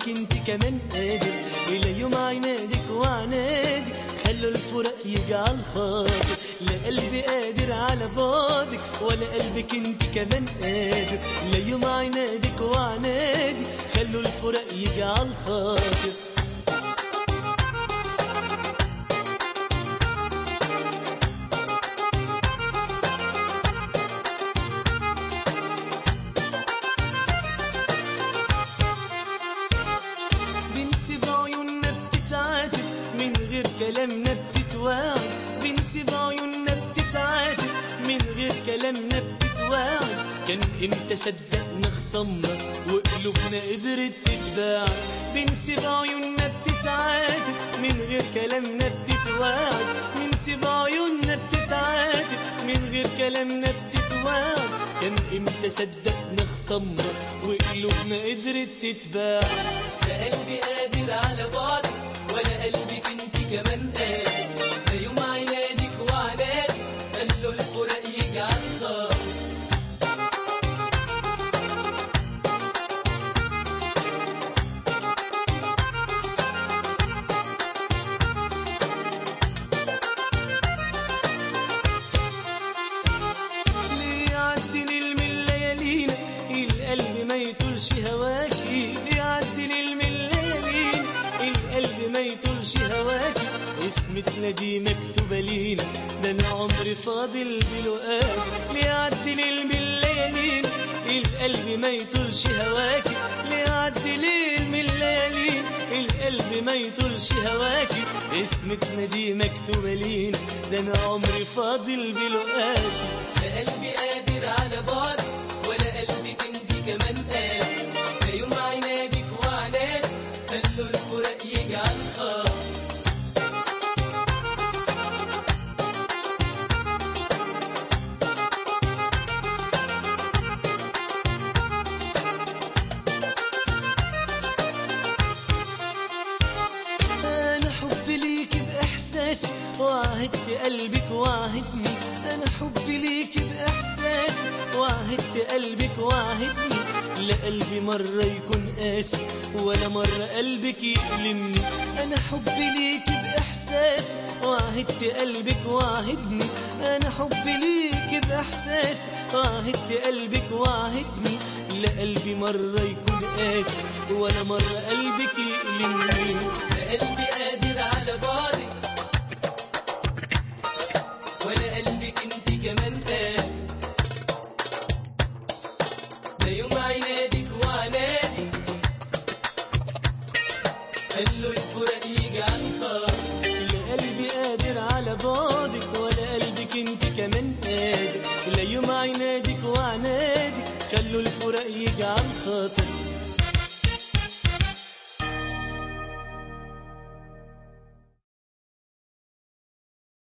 قلبك انت كمان قادر الى يوم عنادك وعنادي خلوا الفراق يجعل خاطر لا قلبي قادر على بعدك ولا قلبك انت كمان قادر لا يوم عنادك وعنادي خلوا الفراق يجعل خاطر بنسيب عيوننا بتتعاتب من غير كلامنا بتتواعد بنسيب عيوننا بتتعاتب من غير كلامنا بتتواعد كان امتى صدقنا خصمنا وقلوبنا قدرت تتباعد بنسيب عيوننا بتتعاتب من غير كلامنا بتتواعد بنسيب عيوننا بتتعاتب من غير كلامنا بتتواعد كان امتى صدقنا خصمنا وقلوبنا قدرت تتباعد لا قلبي قادر على بعدك ولا قلبك انت كمان قادر لا يوم عنادك وعنادي خلوا الفراق يجعل خاطر ليه يعدي من ليالينا القلب ما يطولش هواكي ليه يعدي من ليالينا القلب ما يطولش هواكي اسمتنا دي مكتوبة لينا ده انا عمري فاضل بلقاك ليه يعدي من ليالينا القلب ما يطولش هواكي ليه يعدي ليل من ليالينا القلب ما يطولش هواكي اسمتنا دي مكتوبة لينا ده انا عمري فاضل بلقاكي لا قلبي قادر على بعدك ولا قلبك انت كمان قادر لا يوم عنادك وعنادي خلوا الفراق يجعل خاطر انا حبي ليك باحساسي وعهدت قلبك وعهدني انا حبي ليك باحساسي وعهدت قلبك وعهدني لا قلبي مرة يكون قاسي ولا مرة قلبك يألمني انا حبي ليك باحساسي وعهدت قلبك وعهدني انا حبي ليك باحساسي وعهدت قلبك وعهدني لا قلبي مرة يكون قاسي ولا مرة قلبك يألمني لا قلبي قادر على بعدك ولا قلبك انت كمان قادر لا يوم عنادك وعنادي خلوا الفراق يجعل خاطر لا قلبي قادر على بعد